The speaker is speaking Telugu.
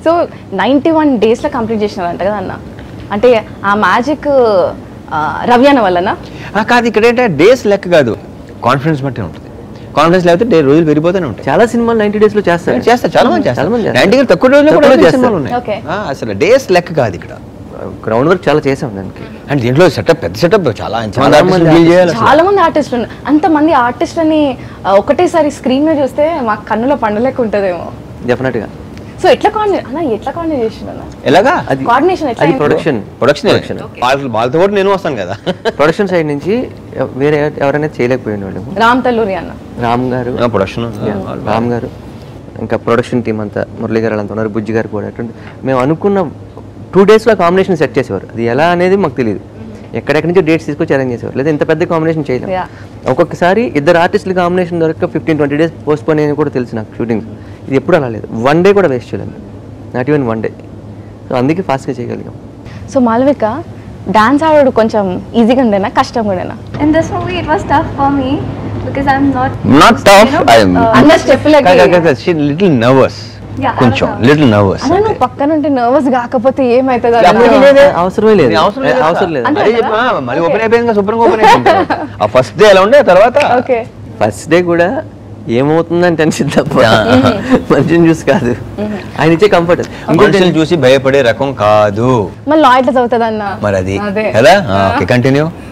సో నైంటీ వన్ డేస్లో కంప్లీట్ చేసినారంట కదా అన్న అంటే ఆ మ్యాజిక్ రవి అన్న వల్లనా ఆ, కాదు ఇక్కడ ఏంటంటే డేస్ లెక్క కాదు కాన్ఫిడెన్స్ బట్టి ఉంటుంది కాన్ఫిడెన్స్ లేకపోతే డే రోజులు పెరిగిపోతూనే ఉంటాయి చాలా సినిమాలు నైన్టీ డేస్ లో చేస్తారు చేస్తా చాలా మంది చాలా మంది చేస్తారు చేస్తారు. నైన్టీ తక్కువ రోజులు తక్కువ కూడా రోజులు చేసే సినిమాలు చేస్తారు. ఉన్నాయి Okay. ఆ, అసలు డేస్ లెక్క కాదు ఇక్కడ గ్రౌండ్ వర్క్ చాలా చేసాం దానికి అండ్ దీంట్లో సెటప్ పెద్ద సెటప్ చాలా చాలా మంది డీల్ చేయాలి అసలు. చాలా మంది ఆర్టిస్టులు ఉన్నారు అంతమంది ఆర్టిస్టులని ఆ, ఒకటేసారి స్క్రీన్ మీద చూస్తే మా కన్నులో పండులేక ఉంటుందేమో డెఫినెట్ గా సో ఎట్లా కోఆర్డినేట్ అన్న ఎట్లా కోఆర్డినేట్ చేసిండు అన్న ఎలాగా అది కోఆర్డినేషన్ ఎట్లా అది అయింది? ప్రొడక్షన్ ప్రొడక్షన్ ప్రొడక్షన్ వాళ్ళతో వాళ్ళతో కూడా నేను వస్తాను కదా ప్రొడక్షన్ సైడ్ నుంచి ఎవ- వేరే ఎవరైనా చేయలేకపోయిన వాళ్ళు రామ్ తల్లూరి అన్న రామ్ గారు ప్రొడక్షన్ రామ్ గారు ఇంకా ప్రొడక్షన్ టీం అంతా మురళి గారు అంతా ఉన్నారు బుజ్జి గారు కూడా అటువంటి మేము అనుకున్న టూ డేస్లో కాంబినేషన్ సెట్ చేసేవారు అది ఎలా అనేది మాకు తెలియదు ఎక్కడెక్కడి నుంచో డేట్స్ తీసుకొచ్చి అరేంజ్ చేసేవారు లేదా ఇంత పెద్ద కాంబినేషన్ చేయలేము Yeah. ఒక్కొక్కసారి ఇద్దరు ఆర్టిస్టుల కాంబినేషన్ దొరక fifteen twenty days postpone అని కూడా తెలుసు నాకు షూటింగ్ ఇది ఎప్పుడు అలా లేదు వన్ డే కూడా వేస్ట్ చేయలేము not even one day so అందుకే ఫాస్ట్గా చేయగలిగాం సో మాలవిక డాన్స్ ఆడడు కొంచెం ఈజీగా ఉండేనా కష్టంగా ఉండేనా In this movie, it was tough for me because I'm not. Not used to, tough you know, uh, అన్న step little nervous Yeah, I కొంచెం was లిటిల్ నర్వస్ అన్న నువ్వు పక్కన ఉంటే నర్వస్ కాకపోతే ఏమవుతుంది అప్పటికి అన్న? లేదే. అవసరమే లేదు అవసరం లేదు అవసరం లేదు అంతే అదే కదా? చెప్పా మళ్ళీ ఓపెన్ అయిపోయింది శుభ్రంగా ఓపెన్ అయిపోయింది ఆ ఫస్ట్ డే ఎలా ఉండే తర్వాత ఓకే ఫస్ట్ డే కూడా ఏమవుతుందని టెన్షన్ తప్ప మంచిని చూసి కాదు ఆయన ఇచ్చే కంఫర్ట్ మనుషులు చూసి భయపడే రకం కాదు మళ్ళీ లా ఎట్లా చదువుతుంది అన్న మరి అది అదే కదా ఓకే కంటిన్యూ